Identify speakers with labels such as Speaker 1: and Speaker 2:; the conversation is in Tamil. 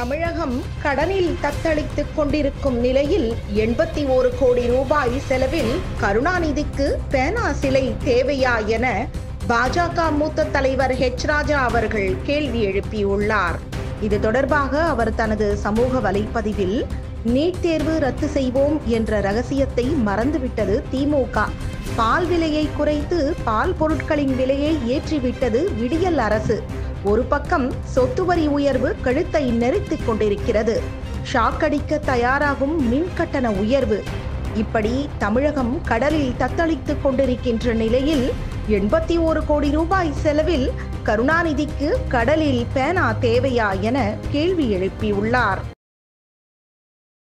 Speaker 1: தமிழகம் கடனில் தத்தளித்துக் கொண்டிருக்கும் நிலையில் எண்பத்தி ஒரு கோடி ரூபாய் செலவில் கருணாநிதிக்கு பேனா சிலை தேவையா என பாஜக மூத்த தலைவர் ஹெச் ராஜா அவர்கள் கேள்வி எழுப்பியுள்ளார் இது தொடர்பாக அவர் தனது சமூக வலைப்பதிவில் நீட் தேர்வு ரத்து செய்வோம் என்ற ரகசியத்தை மறந்துவிட்டது திமுக பால் விலையை குறைத்து பால் பொருட்களின் விலையை ஏற்றிவிட்டது விடியல் அரசு ஒரு பக்கம் சொத்து வரி உயர்வு கழுத்தை நெரித்துக் கொண்டிருக்கிறது ஷாக் அடிக்க தயாராகும் மின் கட்டண உயர்வு இப்படி தமிழகம் கடலில் தத்தளித்துக் கொண்டிருக்கின்ற நிலையில் எண்பத்தி ஒரு கோடி ரூபாய் செலவில் கருணாநிதிக்கு கடலில் பேனா தேவையா என கேள்வி எழுப்பியுள்ளார்